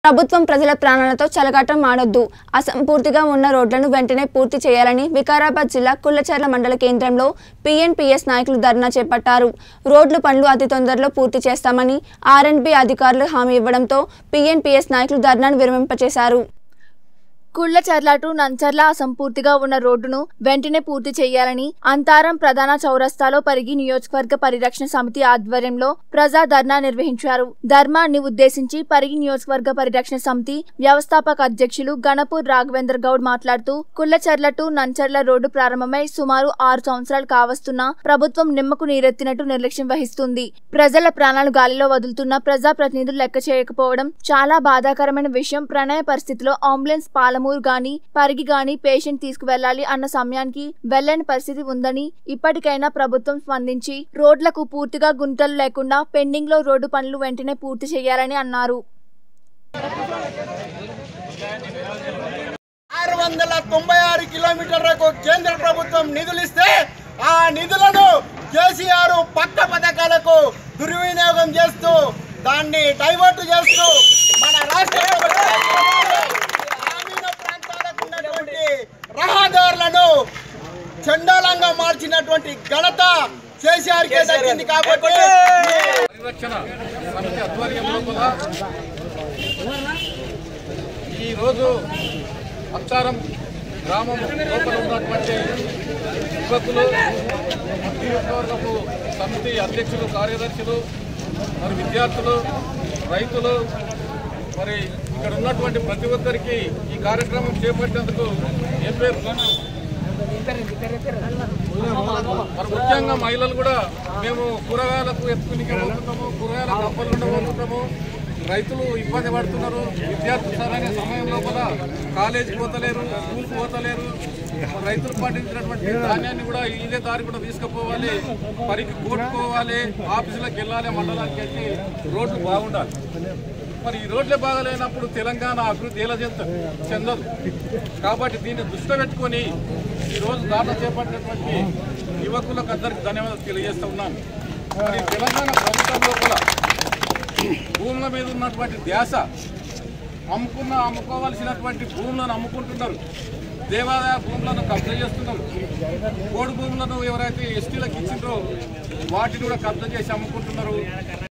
ప్రభుత్వం ప్రజల ప్రాణాలతో చెలగాటం ఆడొద్దు అసంపూర్తిగా ఉన్న రోడ్లను వెంటనే పూర్తి చేయాలని వికారాబాద్ జిల్లా కుల్లచర్ల మండల కేంద్రంలో పీఎన్పీఎస్ నాయకులు ధర్నా చేపట్టారు రోడ్లు పనులు అతి తొందరలో పూర్తి చేస్తామని ఆర్ఎండ్బి అధికారులు హామీ ఇవ్వడంతో పీఎన్పీఎస్ నాయకులు ధర్నాను విరమింపచేశారు కుళ్ళచర్ల టు నంచర్ల అసంపూర్తిగా ఉన్న రోడ్డును వెంటనే పూర్తి చేయాలని అంతారం ప్రధాన చౌరస్తాలో పరిగి నియోజకవర్గ పరిరక్షణ సమితి ఆధ్వర్యంలో ప్రజా ధర్నా నిర్వహించారు ధర్మాన్ని ఉద్దేశించి పరిగి నియోజకవర్గ పరిరక్షణ సమితి వ్యవస్థాపక అధ్యక్షులు గణపూర్ రాఘవేంద్ర గౌడ్ మాట్లాడుతూ కుళ్ళచర్ల టు నంచర్ల రోడ్డు ప్రారంభమై సుమారు ఆరు సంవత్సరాలు కావస్తున్నా ప్రభుత్వం నిమ్మకు నీరెత్తినట్టు నిర్లక్ష్యం వహిస్తుంది ప్రజల ప్రాణాలు గాలిలో వదులుతున్న ప్రజాప్రతినిధులు లెక్క చేయకపోవడం చాలా బాధాకరమైన విషయం ప్రణయ పరిస్థితిలో అంబులెన్స్ పాలమూరు గాని పరిగి గాని పేషెంట్ తీసుకువెళ్లాలి అన్న సమయానికి వెళ్లని పరిస్థితి ఉందని ఇప్పటికైనా ప్రభుత్వం స్పందించి రోడ్లకు పూర్తిగా గుంతలు లేకుండా పెండింగ్ లో రోడ్డు పనులు వెంటనే పూర్తి చేయాలని అన్నారు ఆరు వందల తొంభై ఆరు కిలోమీటర్లకు కేంద్ర ప్రభుత్వం నిధులు ఇస్తే ఆ నిధులను కేసీఆర్ పక్క పథకాలకు దుర్వినియోగం చేస్తూ దాన్ని డైవర్ట్ చేస్తూ మన రాష్ట్ర ప్రభుత్వం గ్రామీణ ప్రాంతాలకు ఉన్నటువంటి రహదారులను చండాలంగా మార్చినటువంటి ఘనత కేసీఆర్కే దక్కింది కాబట్టి పరిరక్షణ సమితి ఆధ్వర్యంలో కూడా ఈరోజు అత్తారం గ్రామం లోపల ఉన్నటువంటి యువకులు నియోజకవర్గపు సమితి అధ్యక్షులు కార్యదర్శులు మరి విద్యార్థులు రైతులు మరి ఇక్కడ ఉన్నటువంటి ప్రతి ఒక్కరికి ఈ కార్యక్రమం చేపట్టేందుకు ఏం పేరు మరి ముఖ్యంగా మహిళలు కూడా మేము కూరగాయలకు ఎత్తుకుని పోతున్నాము కూరగాయల కప్పలు ఉండబోతున్నాము రైతులు ఇబ్బంది పడుతున్నారు విద్యార్థులు సరైన సమయం లోపల కాలేజీకి పోతలేరు స్కూల్కి పోతలేరు రైతులు పండించినటువంటి ధాన్యాన్ని కూడా ఇదే దారి కూడా తీసుకుపోవాలి పరికి కూడుకోవాలి ఆఫీసులకు వెళ్ళాలి మండలానికి వెళ్ళి రోడ్లు బాగుండాలి మరి ఈ రోడ్లే బాగలేనప్పుడు తెలంగాణ అభివృద్ధి ఎలా చెందదు చెందదు కాబట్టి దీన్ని దృష్టిలో పెట్టుకొని ఈరోజు దాట చేపట్టినటువంటి యువకులకు అందరికీ ధన్యవాదాలు తెలియజేస్తూ ఉన్నాను మరి తెలంగాణ ప్రభుత్వం లోపల భూముల మీద ఉన్నటువంటి ధ్యాస అమ్ముకున్న అమ్ముకోవాల్సినటువంటి భూములను అమ్ముకుంటున్నారు దేవాదాయ భూములను కబ్జా చేస్తున్నారు కోడి భూములను ఎవరైతే ఎస్టీలకు ఇచ్చిండ్రో వాటిని కూడా కబ్జా చేసి అమ్ముకుంటున్నారు